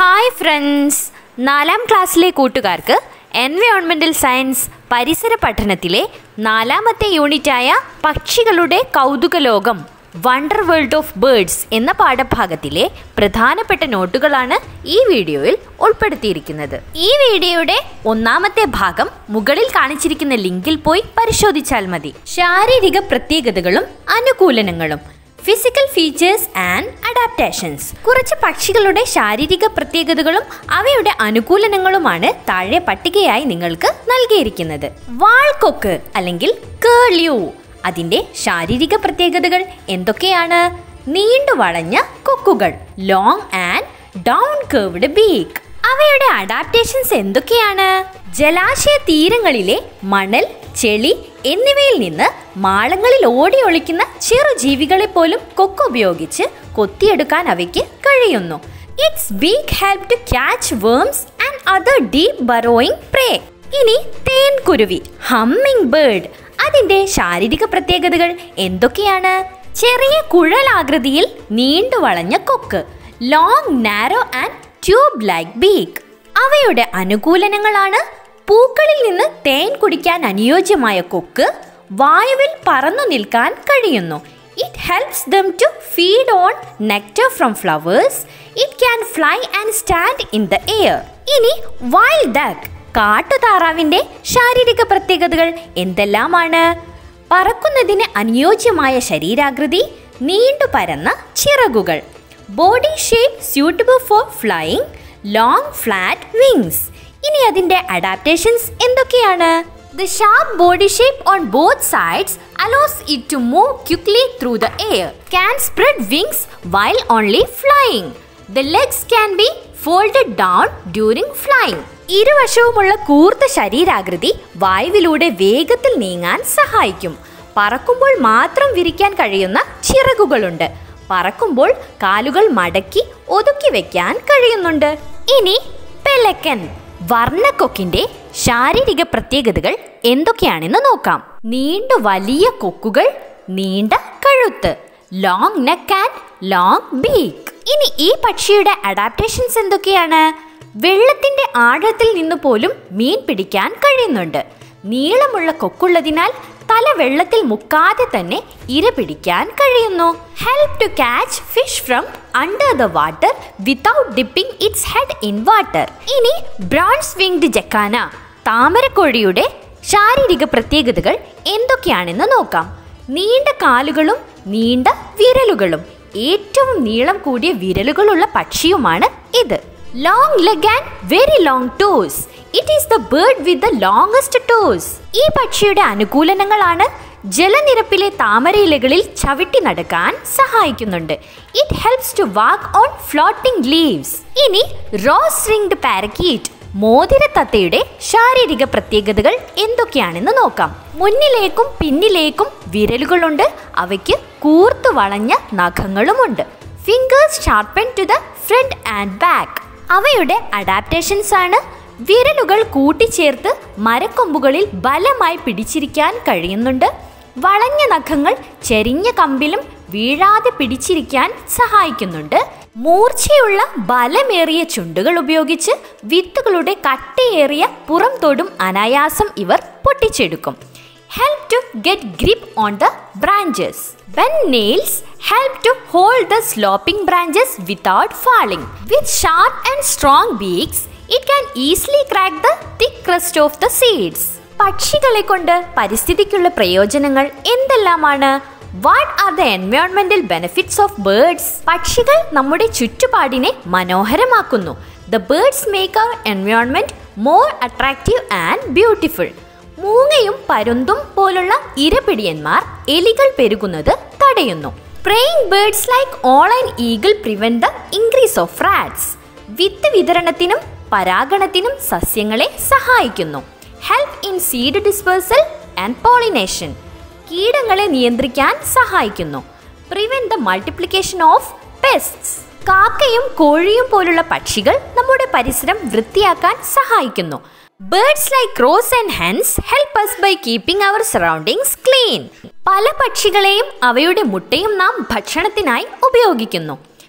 Hi friends നാലാം ക്ലാസ്സിലെ കൂട്ടുകാർക്ക് എൻവയോൺമെൻറ്റൽ സയൻസ് പരിസര പഠനത്തിലെ നാലാമത്തെ യൂണിറ്റായ പക്ഷികളുടെ കൗതുക ലോകം വണ്ടർ വേൾഡ് ഓഫ് ബേർഡ്സ് എന്ന പാഠഭാഗത്തിലെ പ്രധാനപ്പെട്ട നോട്ടുകളാണ് ഈ വീഡിയോയിൽ ഉൾപ്പെടുത്തിയിരിക്കുന്നത് ഈ വീഡിയോയുടെ ഒന്നാമത്തെ ഭാഗം മുകളിൽ കാണിച്ചിരിക്കുന്ന ലിങ്കിൽ പോയി പരിശോധിച്ചാൽ മതി ശാരീരിക പ്രത്യേകതകളും അനുകൂലനങ്ങളും ഫിസിക്കൽ ഫീച്ചേഴ്സ് ആൻഡ് അഡാപ്റ്റേഷൻസ് കുറച്ച് പക്ഷികളുടെ ശാരീരിക പ്രത്യേകതകളും അവയുടെ അനുകൂലനങ്ങളുമാണ് താഴെ പട്ടികയായി നിങ്ങൾക്ക് നൽകിയിരിക്കുന്നത് വാൾക്കൊക്ക് അല്ലെങ്കിൽ കേളിയു അതിന്റെ ശാരീരിക പ്രത്യേകതകൾ എന്തൊക്കെയാണ് നീണ്ടു വളഞ്ഞ കൊക്കുകൾ long and down curved beak അവയുടെ അഡാപ്റ്റേഷൻസ് എന്തൊക്കെയാണ് ജലാശയ തീരങ്ങളിലെ മണൽ ചെളി എന്നിവയിൽ നിന്ന് മാളങ്ങളിൽ ഓടി ഒളിക്കുന്ന ചെറുജീവികളെ പോലും കൊക്കുപയോഗിച്ച് കൊത്തിയെടുക്കാൻ അവയ്ക്ക് കഴിയുന്നു its beak help to catch worms and other deep burrowing prey ഇനി തേൻകുരുവി ഹമ്മിങ് ബേർഡ് അതിന്റെ ശാരീരിക പ്രത്യേകതകൾ എന്തൊക്കെയാണ് ചെറിയ കുഴലാകൃതിയിൽ നീണ്ടു വളഞ്ഞ കൊക്ക് long narrow and tube like beak അവയുടെ അനുകൂലനങ്ങളാണ് പൂക്കളിൽ നിന്ന് തേൻ കുടിക്കാൻ അനുയോജ്യമായ കൊക്ക് വായുവിൽ പറന്നു നിൽക്കാൻ കഴിയുന്നു it helps them to feed on nectar from flowers it can fly and stand in the air ഇനി വൈൽഡ് ഡക്ക് കാട്ടുതാറാവിന്റെ ശാരീരിക പ്രത്യേകതകൾ എന്തെല്ലാമാണ് പറക്കുന്നതിന് അനുയോജ്യമായ ശരീരാകൃതി നീണ്ടു പരന്ന ചിറകുകൾ body shape suitable for flying long flat wings ഇനി അതിന്റെ അഡാപ്റ്റേഷൻസ് എന്തൊക്കെയാണ് the sharp body shape on both sides allows it to move quickly through the air can spread wings while only flying the legs can be folded down during flying ഇരുവശവുമുള്ള കൂർത്ത ശരീരാകൃതി വായുവിലൂടെ വേഗത്തിൽ നീങ്ങാൻ സഹായിക്കും പറക്കുമ്പോൾ മാത്രം വിരിക്കാൻ കഴിയുന്ന ചിറകുകളുണ്ട് പറക്കുമ്പോൾ കാലുകൾ മടക്കി ഒതുക്കി വെക്കാൻ കഴിയുന്നുണ്ട് ഇനി പെലക്കൻ വർണ്ണക്കൊക്കിന്റെ ശാരീരിക പ്രത്യേകതകൾ എന്തൊക്കെയാണെന്ന് നോക്കാം നീണ്ട വലിയ കൊക്കുകൾ നീണ്ട കഴുത്ത് long neck and long beak ഇനി ഈ പക്ഷിയുടെ അഡാപ്റ്റേഷൻസ് എന്തൊക്കെയാണ് വെള്ളത്തിന്റെ ആഴത്തിൽ നിന്ന് പോലും മീൻ പിടിക്കാൻ കഴിയുന്നുണ്ട് നീളമുള്ള കൊക്കുള്ളതിനാൽ തല വെള്ളത്തിൽ മുക്കാതെ തന്നെ ഇര പിടിക്കാൻ കഴിയുന്നു help to catch fish from under the water without dipping its head in water ഇനി ബ്രോൺസ് വിങ്ഡ് ജക്കാന താമരക്കോഴിയുടെ ശാരീരിക പ്രത്യേകതകൾ എന്തൊക്കെയാണെന്ന് നോക്കാം നീണ്ട കാലുകളും നീണ്ട വിരലുകളും ഏറ്റവും നീളം കൂടിയ വിരലുകളുള്ള പക്ഷിയുമാണ് ഇത് long leg and very long toes it is the bird with the longest toes ഈ പക്ഷിയുടെ അനുകൂലനങ്ങളാണ് ജലനിരപ്പിലെ താമരയിലകളിൽ ചവിട്ടി നടക്കാൻ സഹായിക്കുന്നുണ്ട് it helps to walk on floating leaves ഇനി റോസ് റിംഗ്ഡ് പാരക്കീറ്റ് മോതിരത്തത്തയുടെ ശാരീരിക പ്രത്യേകതകൾ എന്തൊക്കെയാണെന്ന് നോക്കാം മുന്നിലേക്കും പിന്നിലേക്കും വിരലുകളുണ്ട് അവയ്ക്ക് കൂർത്തു വളഞ്ഞ നഖങ്ങളുമുണ്ട് fingers sharpen to the front and back അവയുടെ അഡാപ്റ്റേഷൻസ് ആണ് വിരലുകൾ കൂട്ടിച്ചേർത്ത് മരക്കൊമ്പുകളിൽ ബലമായി പിടിച്ചിരിക്കാൻ കഴിയുന്നുണ്ട് വളഞ്ഞ നഖങ്ങൾ ചെരിഞ്ഞ കമ്പിലും വീഴാതെ പിടിച്ചിരിക്കാൻ സഹായിക്കുന്നുണ്ട് മൂർച്ചയുള്ള ബലമേറിയ ചുണ്ടുകൾ ഉപയോഗിച്ച് വിത്തുകളുടെ കട്ടിയേറിയ പുറം തൊടും അനായാസം ഇവർ പൊട്ടിച്ചെടുക്കും help to get grip on the branches when nails help to hold the sloping branches without falling with sharp and strong beaks it can easily crack the thick crust of the seeds പക്ഷികളെ കൊണ്ട് പരിസ്ഥിതിക്കുള്ള പ്രയോജനങ്ങൾ എന്തെല്ലാമാണ് what are the എൻവയോൺമെന്റൽ benefits of birds പക്ഷികൾ നമ്മുടെ ചുറ്റുപാടിനെ മനോഹരമാക്കുന്നു the birds make our environment more attractive and beautiful മൂങ്ങയും പരുന്തും പോലുള്ള ഇരപിടിയന്മാർ എലികൾ പെരുകുന്നത് തടയുന്നു praying birds like owl and eagle prevent the increase of rats വിത്ത് വിതരണത്തിനും പരാഗണത്തിനും സസ്യങ്ങളെ സഹായിക്കുന്നു help in seed dispersal and pollination കീടങ്ങളെ നിയന്ത്രിക്കാൻ സഹായിക്കുന്നു prevent the multiplication of pests കാക്കയും കോഴിയും പോലുള്ള പക്ഷികൾ നമ്മുടെ പരിസരം വൃത്തിയാക്കാൻ സഹായിക്കുന്നു birds like crows and hens help us by keeping our surroundings clean പല പക്ഷികളെയും അവയുടെ മുട്ടയും നാം ഭക്ഷണത്തിനായി ഉപയോഗിക്കുന്നു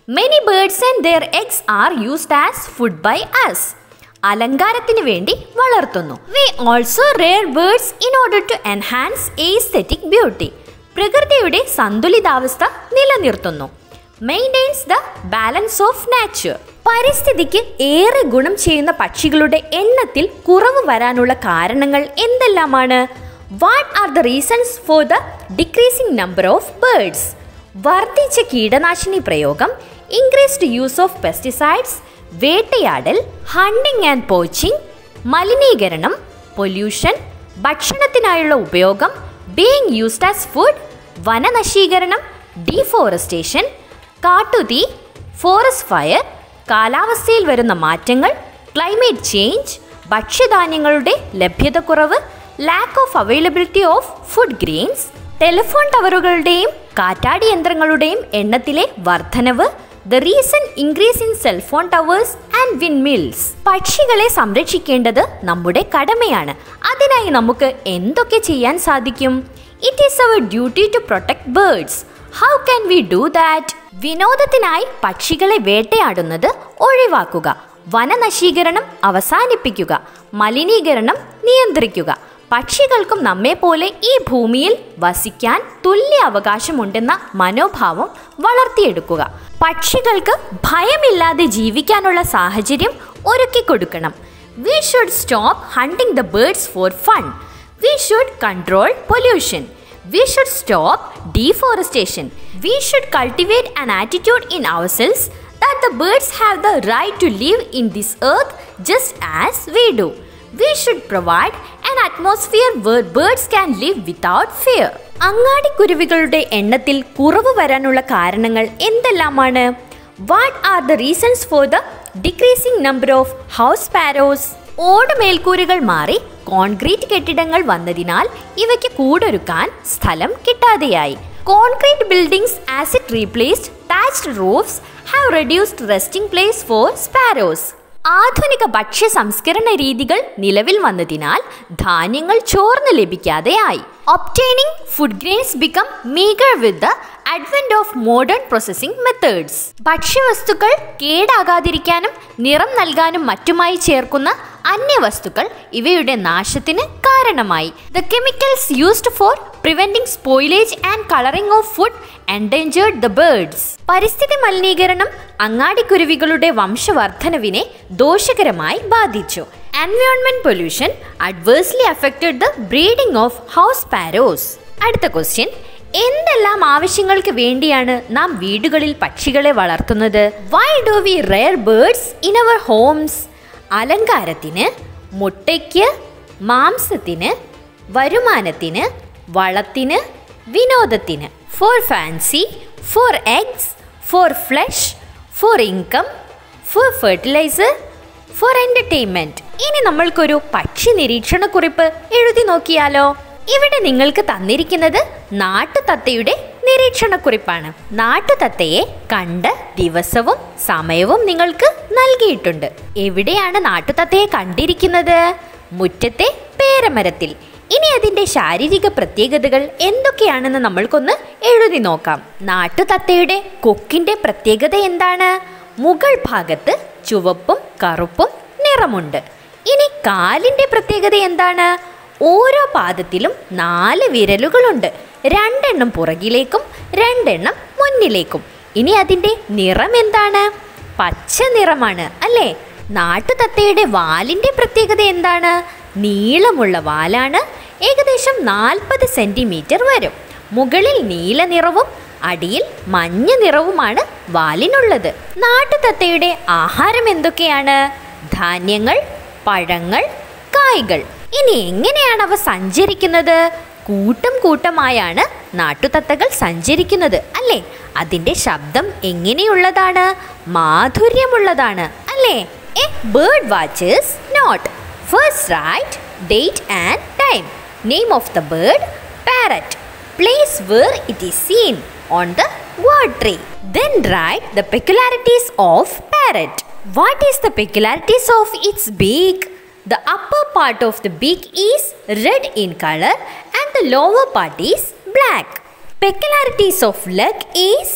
many birds and their eggs are used as food by us അലങ്കാരത്തിന് വേണ്ടി വളർത്തുന്നു V also rear birds in order to enhance aesthetic beauty പ്രകൃതിയുടെ സന്തുലിതാവസ്ഥ നിലനിർത്തുന്നു maintains the balance of nature പരിസ്ഥിതിക്ക് ഏറെ ഗുണം ചെയ്യുന്ന പക്ഷികളുടെ എണ്ണത്തിൽ കുറവ് വരാനുള്ള കാരണങ്ങൾ എന്തെല്ലാമാണ് what are the reasons for the decreasing number of birds വർദ്ധിച്ച കീടനാശിനി പ്രയോഗം ഇൻക്രീസ്ഡ് യൂസ് ഓഫ് പെസ്റ്റിസൈഡ്സ് വേട്ടയാടൽ ഹണ്ടിങ് ആൻഡ് പോച്ചിങ് മലിനീകരണം പൊല്യൂഷൻ ഭക്ഷണത്തിനായുള്ള ഉപയോഗം ബീയിങ് യൂസ്ഡ് ആസ് ഫുഡ് വനനശീകരണം ഡീഫോറസ്റ്റേഷൻ കാട്ടുതീ ഫോറസ്റ്റ് ഫയർ കാലാവസ്ഥയിൽ വരുന്ന മാറ്റങ്ങൾ ക്ലൈമറ്റ് ചേഞ്ച് ഭക്ഷ്യധാന്യങ്ങളുടെ ലഭ്യതക്കുറവ് lack of availability of food grains telephone ടവറുകളുടെയും കാറ്റാടി യന്ത്രങ്ങളുടെയും എണ്ണത്തിലെ വർധനവ് the reason increase in cellphone towers and windmills പക്ഷികളെ സംരക്ഷിക്കേണ്ടത് നമ്മുടെ കടമയാണ് അതിനായി നമുക്ക് എന്തൊക്കെ ചെയ്യാൻ സാധിക്കും it is our duty to protect birds how can we do that വിനോദത്തിനായി പക്ഷികളെ വേട്ടയാടുന്നത് ഒഴിവാക്കുക വനനശീകരണം അവസാനിപ്പിക്കുക മലിനീകരണം നിയന്ത്രിക്കുക പക്ഷികൾക്കും നമ്മെപ്പോലെ ഈ ഭൂമിയിൽ വസിക്കാൻ തുല്യ അവകാശമുണ്ടെന്ന മനോഭാവം വളർത്തിയെടുക്കുക പക്ഷികൾക്ക് ഭയമില്ലാതെ ജീവിക്കാനുള്ള സാഹചര്യം ഒരുക്കി കൊടുക്കണം we should stop hunting the birds for fun we should control pollution We should stop deforestation. We should cultivate an attitude in ourselves that the birds have the right to live in this earth just as we do. We should provide an atmosphere where birds can live without fear. അങ്ങാടിക്കുരുവികളുടെ എണ്ണത്തിൽ കുറവ് വരാനുള്ള കാരണങ്ങൾ എന്തെല്ലാമാണ് what are the reasons for the decreasing number of house sparrows ഓട് മേൽക്കൂരകൾ മാറി concrete കെട്ടിടങ്ങൾ വന്നതിനാൽ ഇവയ്ക്ക് കൂടൊരുക്കാൻ സ്ഥലം കിട്ടാതെയായി concrete buildings as it replaced thatched roofs have reduced resting place for sparrows ആധുനിക ഭക്ഷ്യ സംസ്കരണ രീതികൾ നിലവിൽ വന്നതിനാൽ ധാന്യങ്ങൾ ചോർന്ന് ലഭിക്കാതെയായി obtaining food grains become meagre with the advent of modern processing methods ഭക്ഷ്യവസ്തുക്കൾ കേടാകാതിരിക്കാനും നിറം നൽകാനും മറ്റുമായി ചേർക്കുന്ന അന്യവസ്തുക്കൾ ഇവയുടെ നാശത്തിന് കാരണമായി the chemicals used for preventing spoilage and colouring of food endangered the birds പരിസ്ഥിതി മലിനീകരണം അങ്ങാടിക്കുരുവികളുടെ വംശവർദ്ധനവിനെ ദോഷകരമായി ബാധിച്ചു environment pollution adversely affected the breeding of house sparrows അടുത്ത ക്വസ്റ്റ്യൻ എന്തെല്ലാം ആവശ്യങ്ങൾക്ക് വേണ്ടിയാണ് നാം വീടുകളിൽ പക്ഷികളെ വളർത്തുന്നത് why do we rear birds in our homes അലങ്കാരത്തിന് മുട്ടയ്ക്ക് മാംസത്തിന് വരുമാനത്തിന് വളത്തിന് വിനോദത്തിന് for fancy for eggs for flesh for income for fertiliser for entertainment ഇനി നമ്മൾക്കൊരു പക്ഷി നിരീക്ഷണക്കുറിപ്പ് എഴുതി നോക്കിയാലോ ഇവിടെ നിങ്ങൾക്ക് തന്നിരിക്കുന്നത് നാട്ടുതത്തയുടെ നിരീക്ഷണക്കുറിപ്പാണ് നാട്ടുതത്തയെ കണ്ട് ദിവസവും സമയവും നിങ്ങൾക്ക് നൽകിയിട്ടുണ്ട് എവിടെയാണ് നാട്ടുതത്തയെ കണ്ടിരിക്കുന്നത് മുറ്റത്തെ പേരമരത്തിൽ ഇനി അതിന്റെ ശാരീരിക പ്രത്യേകതകൾ എന്തൊക്കെയാണെന്ന് നമ്മൾക്കൊന്ന് എഴുതി നോക്കാം നാട്ടുതത്തയുടെ കൊക്കിന്റെ പ്രത്യേകത എന്താണ് മുകൾ ഭാഗത്ത് ചുവപ്പും കറുപ്പും നിറമുണ്ട് ഇനി കാലിന്റെ പ്രത്യേകത എന്താണ് ഓരോ പാദത്തിലും നാല് വിരലുകളുണ്ട് രണ്ടെണ്ണം പുറകിലേക്കും രണ്ടെണ്ണം മുന്നിലേക്കും ഇനി അതിന്റെ നിറം എന്താണ് പച്ച നിറമാണ് അല്ലേ നാട്ടുതത്തയുടെ വാലിന്റെ പ്രത്യേകത എന്താണ് നീളമുള്ള വാലാണ് ഏകദേശം നാൽപ്പത് സെന്റിമീറ്റർ വരും മുകളിൽ നീല നിറവും അടിയിൽ മഞ്ഞ നിറവുമാണ് വാലിനുള്ളത് നാട്ടുതത്തയുടെ ആഹാരം എന്തൊക്കെയാണ് ധാന്യങ്ങൾ പഴങ്ങൾ കായ്കൾ ഇനി എങ്ങനെയാണ് അവ സഞ്ചരിക്കുന്നത് കൂട്ടം കൂട്ടമായാണ് നാട്ടുതത്തകൾ സഞ്ചരിക്കുന്നത് അല്ലേ അതിൻ്റെ ശബ്ദം എങ്ങനെയുള്ളതാണ് മാധുര്യമുള്ളതാണ് അല്ലേ a bird watchers note first write date and time name of the bird parrot place where it is seen on the word tree. Then write the peculiarities of parrot. What is the peculiarities of its beak? The upper part of the beak is red in color and the lower part is black. Peculiarities of leg is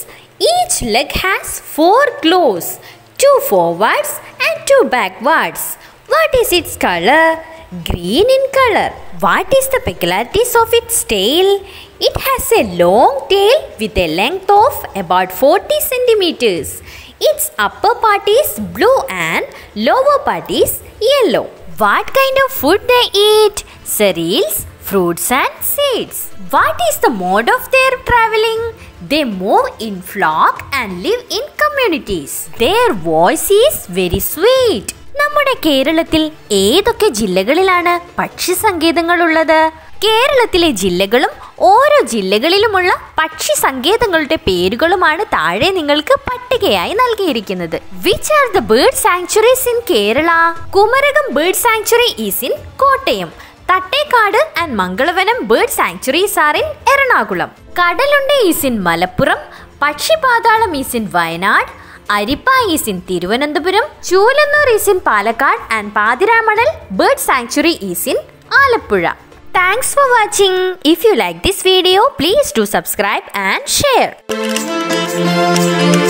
Each leg has four claws, two forwards and two backwards. What is its color? Green in color. What is the peculiarities of its tail? It has a long tail with a length of about 40 centimeters. Its upper part is blue and lower part is yellow. What kind of food they eat? Cereals, fruits and seeds. What is the mode of their traveling? They move in flock and live in communities. Their voice is very sweet. നമ്മുടെ കേരളത്തിൽ ഏതൊക്കെ ജില്ലകളിലാണ് പക്ഷി സങ്കേതങ്ങളുള്ളത് കേരളത്തിലെ ജില്ലകളും ഓരോ ജില്ലകളിലുമുള്ള പക്ഷി സങ്കേതങ്ങളുടെ പേരുകളുമാണ് താഴെ നിങ്ങൾക്ക് പട്ടികയായി നൽകിയിരിക്കുന്നത് which are the bird sanctuaries in Kerala Kumarakom bird sanctuary is in Kottayam Thattekkad and Mangalavanam bird sanctuaries are in Ernakulam Kadalundi is in Malappuram Pakshipathalam is in Wayanad Arippa is in Thiruvananthapuram Choolannur is in Palakkad and Pathiramanal bird sanctuary is in Alappuzha thanks for watching if you like this video please do subscribe and share